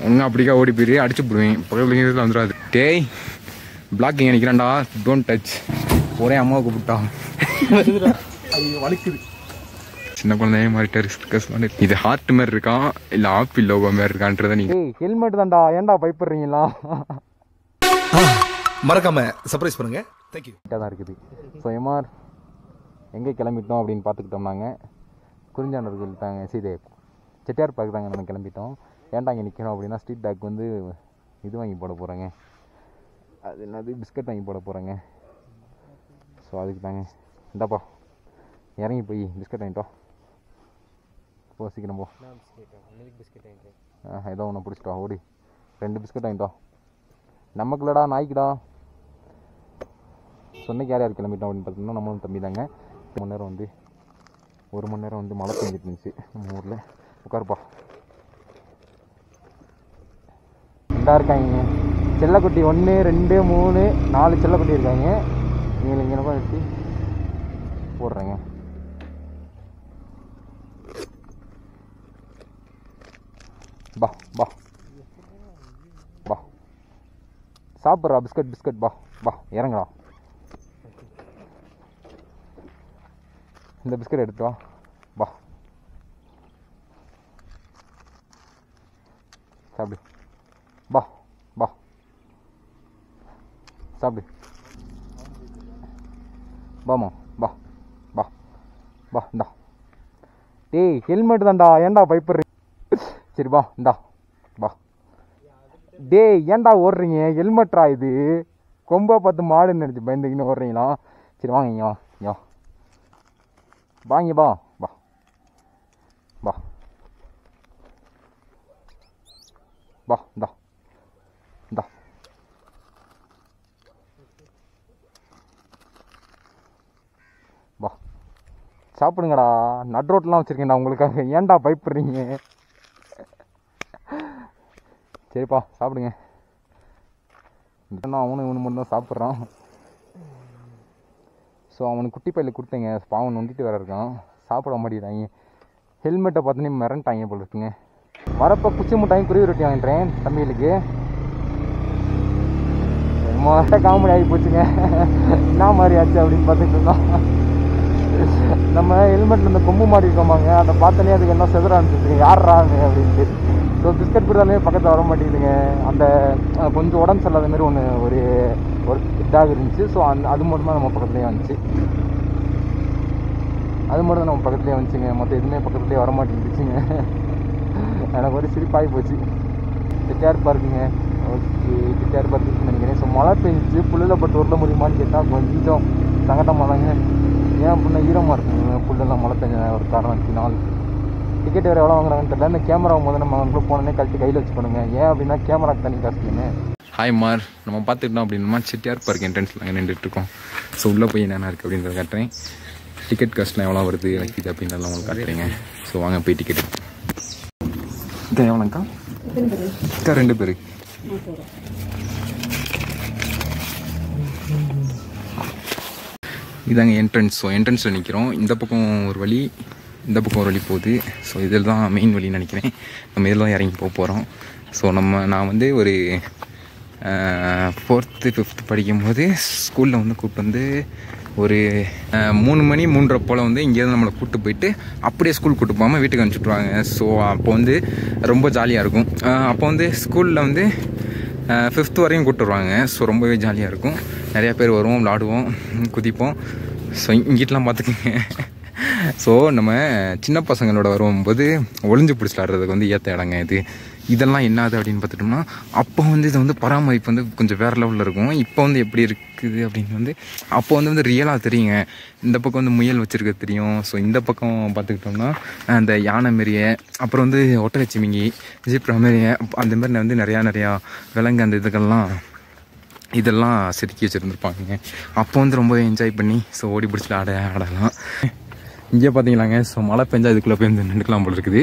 ஒழுங்கா அப்படிக்கா ஓடி போயிரு அடிச்சு போடுவேன் பக்கத்துல இதில் வந்துடாது டேய் பிளாக் இங்கே நிற்கிறான்டா டோன்ட் டச் ஒரே அம்மாவை கூப்பிட்டா வலிக்குது சின்ன குழந்தைய மாறிட்டாரு ஸ்டிக்கர்ஸ் இது ஹார்ட் மாதிரி இருக்கான் இல்லை ஆப்பிள் லோகோ மாதிரி இருக்கான்றதை நீங்கள் ஏய் ஹெல்மெட் தான்டா ஏன்டா பயப்படுறீங்களா மறக்காம சர்ப்ரைஸ் பண்ணுங்க தேங்க்யூ கிட்ட தான் இருக்குது ஸோ எம்ஆர் எங்கே கிளம்பிட்டோம் அப்படின்னு பார்த்துக்கிட்டோம்னாங்க குறிஞ்சாண்டர் கோயில் தாங்க சீதே செட்டியார் பார்க் தாங்க நம்ம கிளம்பிட்டோம் ஏன்டா இங்கே நிற்கணும் அப்படின்னா ஸ்ட்ரீட் டாக் வந்து இது வாங்கி போட போகிறேங்க அது என்னது பிஸ்கட் வாங்கி போட போகிறேங்க ஸோ அதுக்கு தாங்க இந்தாப்பா இறங்கி போய் பிஸ்கட் வாங்கிட்டோம் போ சீக்கிரம் போ ஆ ஏதோ ஒன்று பிடிச்சிட்டோம் ஓடி ரெண்டு பிஸ்கட் வாங்கிட்டோம் நமக்குலடா நாய்க்குடா சொன்னைக்கு யார் யார் கிளம்பிட்டோம் அப்படின்னு பார்த்தோம்னா நம்மளும் தம்பி தாங்க ஒரு மணி நேரம் வந்து ஒரு மணி நேரம் வந்து மழை பெஞ்சிட்டு இருந்துச்சு நம்ம ஊரில் உட்காருப்பா இந்தா இருக்காங்க செல்லக்குட்டி ஒன்று ரெண்டு மூணு நாலு செல்லக்குட்டி இருக்காங்க நீங்கள் இங்கே கூட வெட்டி போடுறேங்க பா பா பா சாப்பிட்றா பிஸ்கட் பிஸ்கட் பா பா இறங்குடா இந்த பிஸ்கட் எடுத்து வா வா சாப்பிடு வா வா சாப்பிடு வாமா வா வா வா இந்தா டேய் ஹெல்மெட் தான்டா ஏன்டா பயப்படுறீங்க சரி வா இந்தா வா டேய் ஏன்டா ஓடுறீங்க ஹெல்மெட்ரா இது கொம்பா பார்த்து மாடுன்னு நினச்சி பயந்துக்கின்னு ஓடுறீங்களா சரி வாங்க இங்கே வா இங்கே வா வாங்க வா வா வா வா இந்தா இந்தா வா சாப்பிடுங்கடா நட் ரோட்லாம் வச்சுருக்கேன்டா உங்களுக்காக ஏன்டா பயப்படுறீங்க சரிப்பா சாப்பிடுங்க இன்னும் அவனும் இவனு மட்டும் தான் சாப்பிட்றான் ஸோ அவனுக்கு குட்டி பையில கொடுத்தேங்க பாவம் நொண்டிட்டு வேற இருக்கான் சாப்பிட மாட்டேங்கிறாங்க ஹெல்மெட்டை பார்த்தோன்னே மிரண்டாங்க போல இருக்குங்க வரப்போ குச்சி முட்டாயும் குருவி ரொட்டி வாங்கிட்டேன் தம்பிகளுக்கு மொத்த காமெடி ஆகி போச்சுங்க என்ன மாதிரி ஆச்சு அப்படின்னு பார்த்துட்டு இருந்தோம் நம்ம ஹெல்மெட்டில் இந்த கொம்பு மாடி இருக்கோமாங்க அதை பார்த்தோன்னே அதுக்கு என்ன செதற அனுப்பிச்சுங்க யார்றாங்க அப்படின்ட்டு ஸோ பிஸ்கட் கொடுத்தாலே பக்கத்தில் வர மாட்டேங்குதுங்க அந்த அஹ், கொஞ்சம் உடம்பு சரியில்லாத மாதிரி ஒன்று ஒரு ஒரு இதாக இருந்துச்சு ஸோ அந்த அது மட்டும் தான் நம்ம பக்கத்துலேயே வந்துச்சு அது மட்டும் தான் நம்ம பக்கத்துலேயே வந்துச்சுங்க மற்ற எதுவுமே பக்கத்துலேயே வர மாட்டேங்குச்சுங்க எனக்கு ஒரு சிரிப்பாகி போச்சு செட்டியார் பார்க்குங்க ஓகே செட்டியார் பார்க்குன்னு நினைக்கிறேன் ஸோ மழை பெஞ்சிச்சு புல்லில் பட்டு உருள முடியுமான்னு கேட்டால் கொஞ்சம் சங்கடமாக தாங்க ஏன் அப்படின்னா ஈரமாக இருக்குங்க புல்லெல்லாம் மழை பெஞ்ச ஒரு காரணம் இருக்கு நாள் டிக்கெட் வேறு எவ்வளோ வாங்குறாங்கன்னு தெரியல இந்த கேமரா முதல்ல நம்ம அவங்களுக்குள்ள போனோன்னே கழட்டி கையில் வச்சுக்கணுங்க ஏன் அப்படின்னா கேமராக்கு தனி காசுங்க ஹாய் மார் நம்ம பார்த்துக்கிட்டோம் அப்படின்னா செட்டியார் பார்க் என்ட்ரன்ஸில் அங்கே நின்றுட்டு இருக்கோம் ஸோ உள்ளே போய் என்னென்ன இருக்குது அப்படின்றத காட்டுறேன் டிக்கெட் காஸ்ட்லாம் எவ்வளோ வருது வைக்கிது அப்படின்றதெல்லாம் உங்களுக்கு காட்டுறீங்க ஸோ வாங்க போய் டிக்கெட் இது எவ்வளோக்கா அக்கா ரெண்டு பேர் இதாங்க என்ட்ரன்ஸ் ஸோ என்ட்ரன்ஸில் நிற்கிறோம் இந்த பக்கம் ஒரு வழி இந்த பக்கம் ஒரு வழி போகுது ஸோ இதில் தான் மெயின் வழின்னு நினைக்கிறேன் நம்ம இதில் தான் இறங்கி போக போகிறோம் ஸோ நம்ம நான் வந்து ஒரு ஃபோர்த்து ஃபிஃப்த் படிக்கும்போது ஸ்கூலில் வந்து கூப்பிட்டு வந்து ஒரு அஹ், மூணு மணி மூன்றரை போல் வந்து இங்கேருந்து நம்மளை கூப்பிட்டு போயிட்டு அப்படியே ஸ்கூல் கூப்பிட்டு போகாமல் வீட்டுக்கு அனுப்பிச்சுட்ருவாங்க ஸோ அப்போ வந்து ரொம்ப ஜாலியாக இருக்கும் அஹ், அப்போ வந்து ஸ்கூலில் வந்து ஃபிஃப்த் வரையும் கூப்பிட்டு வருவாங்க ஸோ ரொம்பவே ஜாலியாக இருக்கும் நிறையா பேர் வருவோம் விளாடுவோம் குதிப்போம் ஸோ இங்கிட்டலாம் பார்த்துக்கோங்க ஸோ நம்ம சின்ன பசங்களோட வரும்போது ஒளிஞ்சு பிடிச்சி விளாட்றதுக்கு வந்து ஏற்ற இடங்க இது இதெல்லாம் என்னது அப்படின்னு பார்த்துட்டோம்னா அப்போ வந்து இது வந்து பராமரிப்பு வந்து கொஞ்சம் வேறு லெவலில் இருக்கும் இப்போ வந்து எப்படி இருக்குது அப்படின்னு வந்து அப்போ வந்து வந்து ரியலாக தெரியுங்க இந்த பக்கம் வந்து முயல் வச்சுருக்க தெரியும் ஸோ இந்த பக்கம் பார்த்துக்கிட்டோம்னா அந்த யானை மாரியே அப்புறம் வந்து ஒட்டகச்சிமிங்கி ஜீப்ரா மாரியே அந்த மாதிரி வந்து நிறையா நிறையா விலங்கு அந்த இதுக்கெல்லாம் இதெல்லாம் செதுக்கி வச்சுருந்துருப்பாங்க அப்போ வந்து ரொம்ப என்ஜாய் பண்ணி ஸோ ஓடி பிடிச்சி ஆட ஆடலாம் இங்கே பார்த்தீங்களாங்க ஸோ மழை பெஞ்சா இதுக்குள்ளே போய் வந்து நின்றுக்கலாம் போல இருக்குது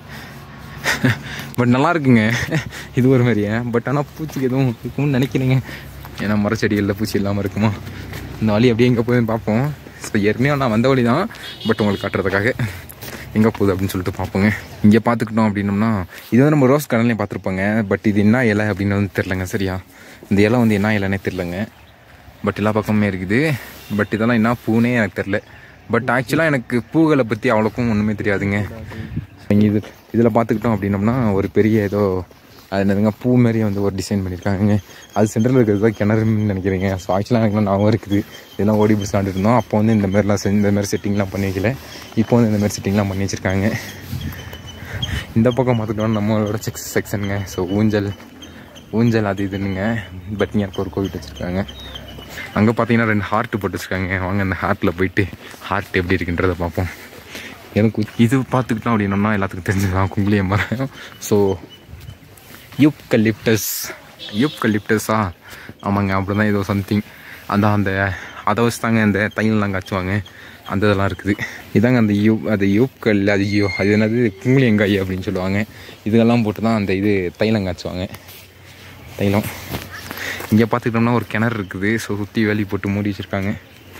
பட் நல்லா இருக்குங்க இது ஒரு மாதிரியே பட் ஆனால் பூச்சி எதுவும் இருக்கும்னு நினைக்கிறேங்க ஏன்னா மரச்செடிகளில் பூச்சி இல்லாமல் இருக்குமா இந்த வழி அப்படியே எங்கே போய் பார்ப்போம் ஸோ ஏற்கனவே நான் வந்த வழி தான் பட் உங்களுக்கு காட்டுறதுக்காக எங்கே போகுது அப்படின்னு சொல்லிட்டு பார்ப்போங்க இங்கே பார்த்துக்கிட்டோம் அப்படின்னோம்னா இது வந்து நம்ம ரோஸ் கடலையும் பார்த்துருப்பாங்க பட் இது என்ன இலை அப்படின்னு வந்து தெரிலங்க சரியா இந்த இலை வந்து என்ன இலைன்னே தெரிலங்க பட் எல்லா பக்கமுமே இருக்குது பட் இதெல்லாம் என்ன பூனே எனக்கு தெரில பட் ஆக்சுவலாக எனக்கு பூக்களை பற்றி அவ்வளோக்கும் ஒன்றுமே தெரியாதுங்க இங்க இது இதில் பார்த்துக்கிட்டோம் அப்படின்னோம்னா ஒரு பெரிய ஏதோ அது என்னதுங்க பூ மாதிரி வந்து ஒரு டிசைன் பண்ணியிருக்காங்க அது சென்டரில் இருக்கிறது தான் கிணறுன்னு நினைக்கிறீங்க ஸோ ஆக்சுவலாக எனக்கு ஞாபகம் இருக்குது இதெல்லாம் ஓடி பிடிச்சி இருந்தோம் அப்போ வந்து இந்த மாதிரிலாம் செஞ்சு இந்த மாதிரி செட்டிங்லாம் பண்ணி வைக்கல இப்போ வந்து இந்த மாதிரி செட்டிங்லாம் பண்ணி வச்சுருக்காங்க இந்த பக்கம் பார்த்துட்டோம்னா நம்மளோட செக்ஸ் செக்ஷனுங்க ஸோ ஊஞ்சல் ஊஞ்சல் அது இதுன்னுங்க பட் இங்கே ஒரு கோவில் வச்சுருக்காங்க அங்கே பார்த்தீங்கன்னா ரெண்டு ஹார்ட் போட்டு வச்சுருக்காங்க வாங்க அந்த ஹார்ட்டில் போயிட்டு ஹார்ட் எப்படி இருக்குன்றதை பார்ப்போம் எனக்கு இது பார்த்துக்கிட்டோம் அப்படின்னோம்னா எல்லாத்துக்கும் தெரிஞ்சதுதான் குங்குளிய மரம் ஸோ யூப்கலிப்டஸ் யூப்கலிப்டஸா ஆமாங்க அப்படி தான் ஏதோ சம்திங் அந்த அந்த அதை வச்சு தாங்க இந்த தையல்லாம் காய்ச்சுவாங்க அந்த இதெல்லாம் இருக்குது இதாங்க அந்த யூ அது யூப்கல் அது யூ அது என்னது குங்குளியங்காய் அப்படின்னு சொல்லுவாங்க இதெல்லாம் போட்டு தான் அந்த இது தைலம் காய்ச்சுவாங்க தைலம் இங்கே பார்த்துக்கிட்டோம்னா ஒரு கிணறு இருக்குது ஸோ சுற்றி வேலி போட்டு மூடி வச்சுருக்காங்க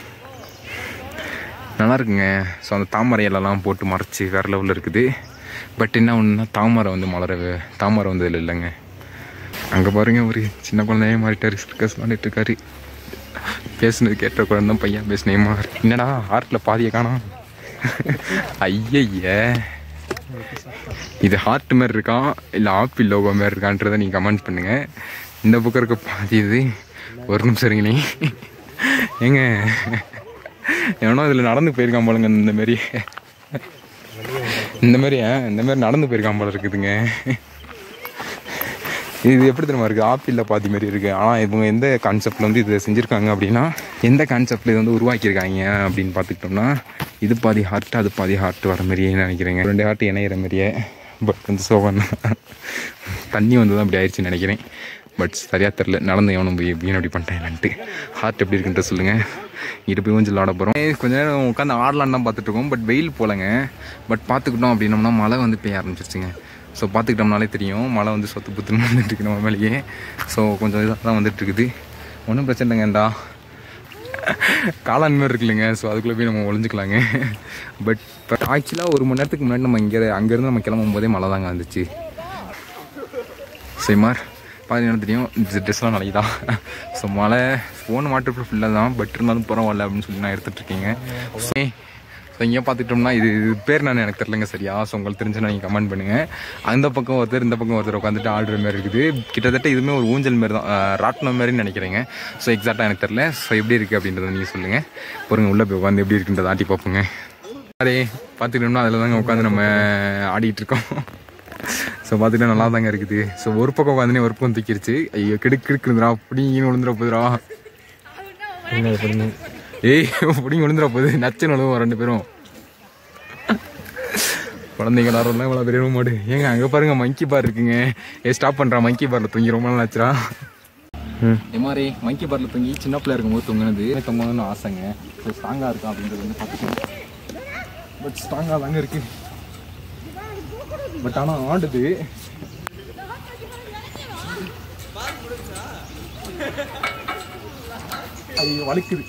நல்லா இருக்குங்க ஸோ அந்த தாமரை இலெல்லாம் போட்டு மறைச்சி வேறு லெவலில் இருக்குது பட் என்ன ஒன்றுனா தாமரை வந்து மலர தாமரை வந்து இதில் இல்லைங்க அங்கே பாருங்க ஒரு சின்ன குழந்தையே மாறிட்டாரு சர்க்கஸ் விளாண்டுட்டு இருக்காரு பேசுனது கேட்ட குழந்தை தான் பையன் பேசினேமா என்னடா ஹார்ட்டில் பாதியை காணோம் ஐயய்ய இது ஹார்ட் மாதிரி இருக்கா இல்லை ஆப்பிள் லோகோ மாதிரி இருக்கான்றதை நீங்கள் கமெண்ட் பண்ணுங்க இந்த பக்கம் இருக்க பாதி இது ஒரு நிமிஷம் இருங்களே ஏங்க எவனோ இதில் நடந்து போயிருக்கான் போலங்க இந்த மாதிரி இந்த மாதிரி ஆ, இந்த மாதிரி நடந்து போயிருக்கான் போல இருக்குதுங்க இது எப்படி தெரியுமா இருக்குது ஆப்பிளில் பாதி மாதிரி இருக்குது ஆனால் இவங்க எந்த கான்செப்டில் வந்து இதை செஞ்சுருக்காங்க அப்படின்னா எந்த கான்செப்டில் இது வந்து உருவாக்கியிருக்காங்க அப்படின்னு பார்த்துக்கிட்டோம்னா இது பாதி ஹார்ட் அது பாதி ஹார்ட் வர மாதிரியே நினைக்கிறேங்க ரெண்டு ஹார்ட் இணையிற மாதிரியே பட் வந்து சோகம் தண்ணி வந்து தான் அப்படி ஆயிடுச்சுன்னு நினைக்கிறேன் பட் சரியாக தெரில நடந்து எவனும் போய் வீண் அப்படி பண்ணிட்டேன் என்னன்ட்டு ஹார்ட் எப்படி இருக்குன்ற சொல்லுங்கள் இட்டு போய் கொஞ்சம் விளாட போகிறோம் கொஞ்ச நேரம் உட்காந்து ஆடலான்னு தான் பார்த்துட்டு இருக்கோம் பட் வெயில் போலங்க பட் பார்த்துக்கிட்டோம் அப்படின்னோம்னா மழை வந்து பெய்ய ஆரம்பிச்சிருச்சுங்க ஸோ பார்த்துக்கிட்டோம்னாலே தெரியும் மழை வந்து சொத்து புத்துன்னு வந்துட்டு இருக்கு நம்ம மேலேயே ஸோ கொஞ்சம் இதாக தான் வந்துட்டு இருக்குது ஒன்றும் பிரச்சனை இல்லைங்கண்டா காளான் மாதிரி இருக்குல்லைங்க ஸோ அதுக்குள்ளே போய் நம்ம ஒளிஞ்சுக்கலாங்க பட் ஆக்சுவலாக ஒரு மணி நேரத்துக்கு முன்னாடி நம்ம இங்கே அங்கேருந்து நம்ம கிளம்பும் போதே மழை தாங்க வந்துச்சு சரிமார் பார்த்தீங்கன்னா தெரியும் இந்த ட்ரெஸ்லாம் நாளைக்கு தான் ஸோ மழை ஃபோன் வாட்டர் ப்ரூஃப் இல்லை தான் பட் இருந்தாலும் பரவாயில்ல அப்படின்னு சொல்லி நான் எடுத்துகிட்டு இருக்கீங்க ஸோ இங்கே பார்த்துக்கிட்டோம்னா இது இது பேர் நான் எனக்கு தெரிலங்க சரியா ஸோ உங்களுக்கு தெரிஞ்சுன்னா நீங்கள் கமெண்ட் பண்ணுங்கள் அந்த பக்கம் ஒருத்தர் இந்த பக்கம் ஒருத்தர் உட்காந்துட்டு ஆடுற மாதிரி இருக்குது கிட்டத்தட்ட இதுவுமே ஒரு ஊஞ்சல் மாதிரி தான் அஹ், ராட்டினம் மாதிரின்னு நினைக்கிறேங்க ஸோ எக்ஸாக்டாக எனக்கு தெரில ஸோ எப்படி இருக்குது அப்படின்றத நீங்கள் சொல்லுங்கள் பொறுங்க உள்ளே போய் உட்காந்து எப்படி இருக்குன்றதை ஆட்டி பார்ப்போங்க அரே பார்த்துக்கிட்டோம்னா அதில் தாங்க உட்காந்து நம்ம ஆடிட்டு இருக்கோம் ஸோ பார்த்துட்டு நல்லா தாங்க இருக்குது ஸோ ஒரு பக்கம் உட்காந்துனே ஒரு பக்கம் தூக்கிடுச்சு ஐயோ கிடுக்கு கிடுக்குறா பிடிங்கன்னு விழுந்துட போதுடா ஏய் பிடிங்க விழுந்துட போகுது நச்சுன்னு விழுவோம் ரெண்டு பேரும் குழந்தைங்க எல்லாரும் இவ்வளோ பெரிய ரூம் மாடு ஏங்க அங்கே பாருங்க மங்கி பார் இருக்குங்க ஏ ஸ்டாப் பண்ணுறா மங்கி பாரில் தூங்கி ரொம்ப நாள் ஆச்சுடா இது மாதிரி மங்கி பாரில் தூங்கி சின்ன பிள்ளை இருக்கும்போது தூங்கினது தூங்கணும்னு ஆசைங்க ஸோ ஸ்ட்ராங்காக இருக்கா அப்படின்றது வந்து பார்த்துக்கணும் பட் ஸ்ட்ராங்காக தாங்க இருக்கு பட் ஆனால் ஆடுது ஐயோ வலிக்குது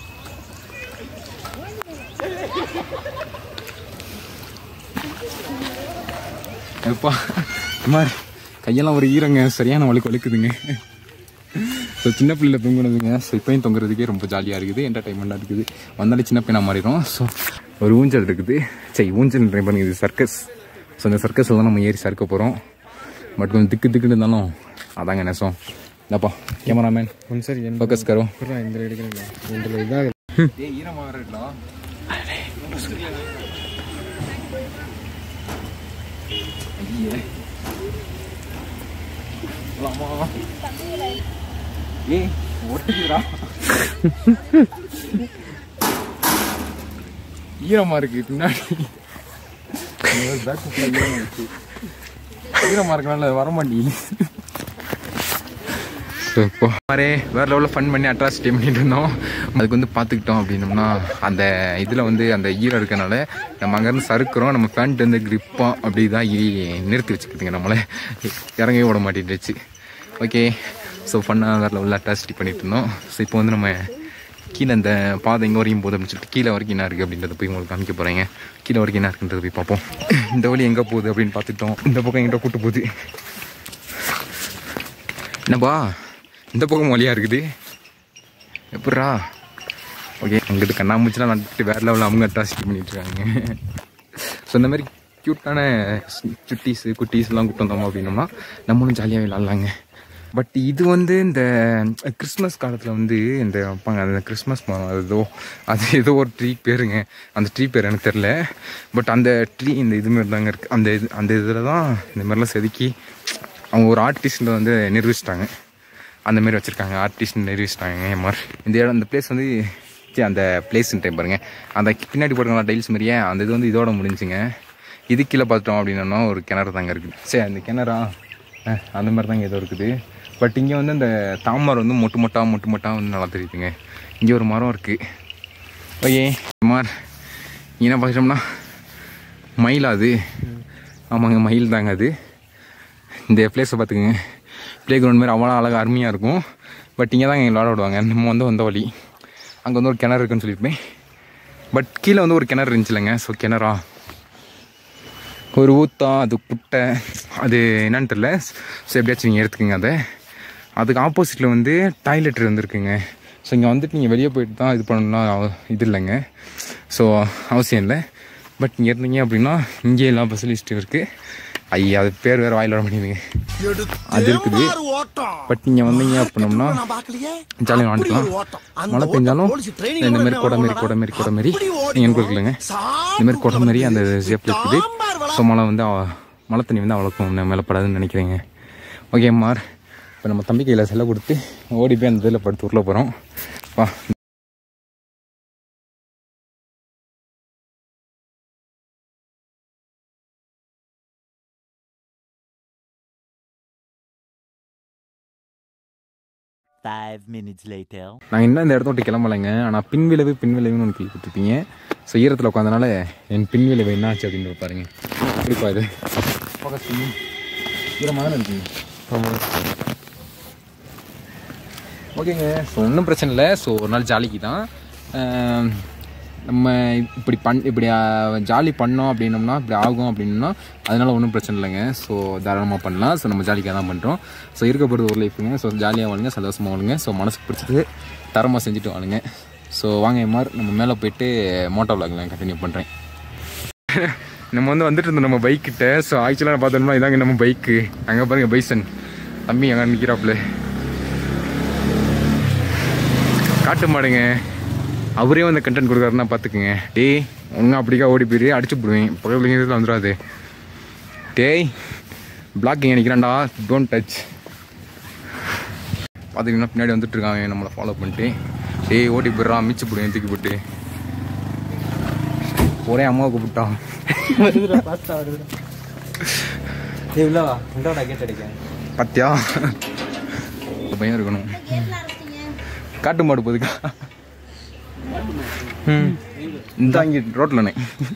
எப்பா மாதிரி கையெல்லாம் ஒரு ஈரங்க சரியான வலிக்கு வலிக்குதுங்க ஸோ சின்ன பிள்ளைல தூங்குனதுங்க ஸோ இப்போயும் தொங்குறதுக்கே ரொம்ப ஜாலியாக இருக்குது என்டர்டைன்மெண்ட்டாக இருக்குது வந்தாலே சின்ன பையனாக மாறிடும் ஸோ ஒரு ஊஞ்சல் இருக்குது சரி ஊஞ்சல் ட்ரை பண்ணுங்க இது சர்க்கஸ் ஸோ இந்த சர்க்கஸில் தான் நம்ம ஏறி சறுக்க போகிறோம் பட் கொஞ்சம் திக்கு திக்குன்னு இருந்தாலும் அதாங்க நெசம் என்னப்பா கேமராமேன் ಒಂದು ಸರಿ ಏನು ஃபோக்கஸ் கரோ ಬರ್ರ ಹಿಂದೆ ಹಿಡಿದ್ರೆ ಒಂದು ಇದಾಗ ஏய் ஈரமாக இருக்கலாம் ஏய் ஒட்டுக்குதுடா ஈரமா இருக்கு பின்னாடி பேக் ஈரமா இருக்கு ஈரமா இருக்கனால வர மாட்டேங்குது பாரே வேற லெவலில் ஃபன் பண்ணி அட்ராசிட்டி பண்ணிட்டு இருந்தோம் அதுக்கு வந்து பார்த்துக்கிட்டோம் அப்படின்னோம்னா அந்த இதில் வந்து அந்த ஈரம் இருக்கனால நம்ம அங்கேருந்து சறுக்குறோம் நம்ம பேண்ட் வந்து கிரிப்பாக அப்படி தான் ஏ- நிறுத்தி வச்சுக்கிதுங்க நம்மளை இறங்கவே விட மாட்டேன்டுச்சு ஓகே ஸோ ஃபன்னாக வேற லெவலில் அட்ராசிட்டி பண்ணிட்டு இருந்தோம் ஸோ இப்போ வந்து நம்ம கீழே இந்த பாதை எங்கே வரைக்கும் போகுது அப்படின்னு சொல்லிட்டு கீழே வரைக்கும் என்ன இருக்குது அப்படின்றத போய் உங்களுக்கு காமிக்க போகிறேங்க கீழே வரைக்கும் என்ன இருக்குன்றத போய் பார்ப்போம் இந்த வழி எங்கே போகுது அப்படின்னு பார்த்துட்டோம் இந்த பக்கம் எங்கிட்ட கூட்டு போகுது என்னப்பா இந்த பக்கம் வழியாக இருக்குது எப்பட்றா ஓகே அங்கிட்டு கண்ணாமூச்சிலாம் நட்டுட்டு வேறு லெவலில் அவங்க அட்ராசிட்டி பண்ணிட்டு இருக்காங்க ஸோ இந்த மாதிரி க்யூட்டான சுட்டீஸு குட்டீஸ்லாம் கூப்பிட்டு வந்தோம் அப்படின்னோம்னா நம்மளும் ஜாலியாக விளாட்லாங்க பட் இது வந்து இந்த கிறிஸ்மஸ் காலத்தில் வந்து இந்த வைப்பாங்க அந்த கிறிஸ்மஸ் மரம் அது ஏதோ அது ஏதோ ஒரு ட்ரீ பேருங்க அந்த ட்ரீ பேர் எனக்கு தெரில பட் அந்த ட்ரீ இந்த இது மாதிரி தாங்க இருக்குது அந்த இது அந்த இதில் தான் இந்த மாதிரிலாம் செதுக்கி அவங்க ஒரு ஆர்டிஸ்ட்டில் வந்து நிரூபிச்சிட்டாங்க அந்த மாதிரி வச்சுருக்காங்க ஆர்டிஸ்ட் நிரூபிச்சிட்டாங்க என் மாதிரி இந்த இடம் அந்த பிளேஸ் வந்து ச்சீ, அந்த பிளேஸ்ன்ட்டு பாருங்க அந்த பின்னாடி போட்டுக்கலாம் டைல்ஸ் மாதிரியே அந்த இது வந்து இதோட முடிஞ்சுங்க இது கீழே பார்த்துட்டோம் அப்படின்னா ஒரு கிணறு தாங்க இருக்குது சரி அந்த கிணறா அஹ், அந்த மாதிரி தாங்க ஏதோ இருக்குது பட் இங்கே வந்து அந்த தாமரை வந்து மொட்டு மொட்டா மொட்டு மொட்டா வந்து நல்லா தெரியுதுங்க இங்கே ஒரு மரம் இருக்குது ஓகே மார் என்ன பார்த்துட்டோம்னா மயில் அது ஆமாங்க மயில் தாங்க அது இந்த பிளேஸை பார்த்துக்குங்க ப்ளே கிரவுண்ட் மாதிரி அவ்வளோ அழகாக அருமையாக இருக்கும் பட் இங்கே தான் எங்களை விளாட விடுவாங்க நம்ம வந்து வந்த வழி அங்கே வந்து ஒரு கிணறு இருக்குன்னு சொல்லியிருப்பேன் பட் கீழே வந்து ஒரு கிணறு இருந்துச்சுலங்க ஸோ கிணறா ஒரு ஊத்தா அது குட்டை அது என்னன்னு தெரில ஸோ எப்படியாச்சும் நீங்கள் எடுத்துக்கோங்க அதை அதுக்கு ஆப்போசிட்டில் வந்து டாய்லெட் இருந்துருக்குங்க ஸோ இங்கே வந்துட்டு நீங்கள் வெளியே போயிட்டு தான் இது பண்ணணும்னா அவ- இது இல்லைங்க ஸோ அவசியம் இல்லை பட் இங்கே இருந்தீங்க அப்படின்னா இங்கே எல்லா ஃபெசிலிஸ்ட்டும் இருக்குது ஐயா அது பேர் வேறு வாயில் வர முடியுதுங்க அது இருக்குது பட் நீங்கள் வந்தீங்க அப்படின்னோம்னா ஜாலியாக விளாண்டுக்கலாம் மழை பெஞ்சாலும் இந்த மாதிரி கொடை மாரி கொடை மாரி கொடை மாரி நீங்கள் எனக்கு இருக்குல்லங்க இந்த மாதிரி கொடை மாரி அந்த ஷேப்பில் இருக்குது ஸோ மழை வந்து அவ- மழை தண்ணி வந்து அவ்வளோக்கும் மேலே படாதுன்னு நினைக்கிறேங்க ஓகே மார் இப்போ நம்ம தம்பி கையில் செல்ல கொடுத்து ஓடி போய் அந்த இதில் படுத்து உள்ள போகிறோம் வா Five minutes later. நான் இன்னும் இந்த இடத்த விட்டு கிளம்பலைங்க ஆனால் பின்விளைவு பின்விளைவுன்னு ஒன்று கேள்விப்பட்டிருப்பீங்க ஸோ ஈரத்தில் உட்காந்தனால என் பின்விளைவு என்ன ஆச்சு அப்படின்னு பாருங்க எப்படிப்பா இது ஃபோக்கஸ் பண்ணி ஈரமாக தானே இருக்குங்க ஓகேங்க ஸோ ஒன்றும் பிரச்சனை இல்லை ஸோ ஒரு நாள் ஜாலிக்கு தான் ஆம், நம்ம இப்படி பண் இப்படி ஜாலி பண்ணோம் அப்படின்னோம்னா இப்படி ஆகும் அப்படின்னா அதனால ஒன்றும் பிரச்சனை இல்லைங்க ஸோ தாராளமாக பண்ணலாம் ஸோ நம்ம ஜாலிக்காக தான் பண்ணுறோம் ஸோ இருக்க போகிறது ஒரு லைஃபுங்க ஸோ ஜாலியாக வாழுங்க சந்தோஷமாக வாழுங்க ஸோ மனசுக்கு பிடிச்சது தரமாக செஞ்சுட்டு வாழுங்க ஸோ வாங்க எம்ஆர் நம்ம மேலே போயிட்டு மோட்டோ விளாக்லாம் கண்டினியூ பண்ணுறேன் நம்ம வந்து வந்துட்டு இருந்தோம் நம்ம பைக்கிட்ட ஸோ ஆக்சுவலாக பார்த்தோம்னா இதாங்க நம்ம பைக்கு அங்கே பாருங்க பைசன் தம்பி அங்கே நிற்கிறாப்புல காட்டு மாடுங்க அவரே வந்து கண்டென்ட் கொடுக்குறாருன்னா பார்த்துக்குங்க டேய் ஒழுங்கா அப்படிக்கா ஓடி போயிரு அடிச்சு போடுவேன் பக்கத்துல இதில் வந்துடாது டேய் பிளாக்கிங் நினைக்கிறான்டா டோன்ட் டச் பார்த்தீங்கன்னா பின்னாடி வந்துட்டு இருக்காங்க நம்மளை ஃபாலோ பண்ணிட்டு டேய் ஓடி போயிடுறான் மிச்சு போடுவேன் தூக்கி போட்டு ஒரே அம்மாவை கூப்பிட்டான் பத்தியா பையன் இருக்கணும் காட்டு மாடு போதுக்கா ம் இந்த இங்கே ரோட்லண்ணே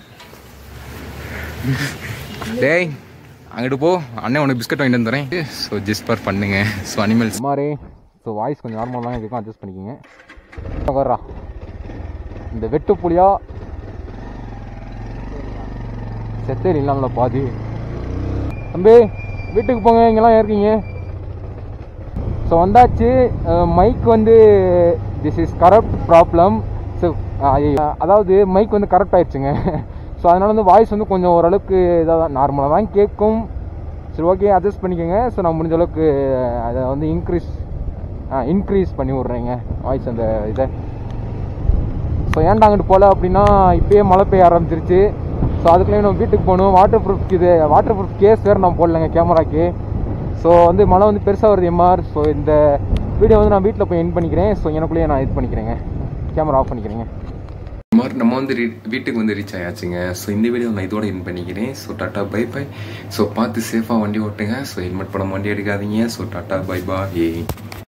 டேய் அங்கிட்டு போ அண்ணன் உனக்கு பிஸ்கட் வாங்கிட்டு வந்து தரேன் ஸோ ஜஸ்ட் பார் பண்ணுங்க ஸோ அனிமல்ஸ் மாதிரி ஸோ வாய்ஸ் கொஞ்சம் நார்மலாக இருக்கும் அட்ஜஸ்ட் பண்ணிக்கோங்க வர்றா இந்த வெட்டு புலியா செத்தேரி இல்லாமல பாதி தம்பி வீட்டுக்கு போங்க இங்கெல்லாம் இருக்கீங்க ஸோ வந்தாச்சு மைக் வந்து this is corrupt problem so அதாவது மைக் வந்து கரெக்ட் ஆயிடுச்சுங்க ஸோ அதனால வந்து வாய்ஸ் வந்து கொஞ்சம் ஓரளவுக்கு இதாக நார்மலாக தான் கேட்கும் சரி ஓகே அட்ஜஸ்ட் பண்ணிக்கோங்க ஸோ நான் முடிஞ்ச அளவுக்கு அதை வந்து இன்க்ரீஸ் இன்க்ரீஸ் பண்ணி விட்றேங்க வாய்ஸ் அந்த இதை ஸோ ஏன்டா அங்கிட்டு போகல அப்படின்னா இப்பயே மழை பெய்ய ஆரம்பிச்சிருச்சு ஸோ அதுக்குள்ளே நம்ம வீட்டுக்கு போகணும் வாட்டர் ப்ரூஃப் இது வாட்டர் ப்ரூஃப் கேஸ் வேறு நான் போடலைங்க கேமராக்கு ஸோ வந்து மழை வந்து பெருசாக வருது எம்ஆர் ஸோ இந்த வீடியோ வந்து நான் வீட்டில் போய் என் பண்ணிக்கிறேன் ஸோ எனக்குள்ளேயே நான் இது பண்ணிக்கிறேங்க கேமரா ஆஃப் பண்ணிக்கிறேங்க மாதிரி நம்ம வந்து ரீ- வீட்டுக்கு வந்து ரீச் ஆயாச்சுங்க ஸோ இந்த வீடியோ நான் இதோட இன் பண்ணிக்கிறேன் so tata bye bye so பார்த்து சேஃபாக வண்டி ஓட்டுங்க ஸோ ஹெல்மெட் போடாம வண்டி எடுக்காதீங்க ஸோ டாட்டா பை பா ஏ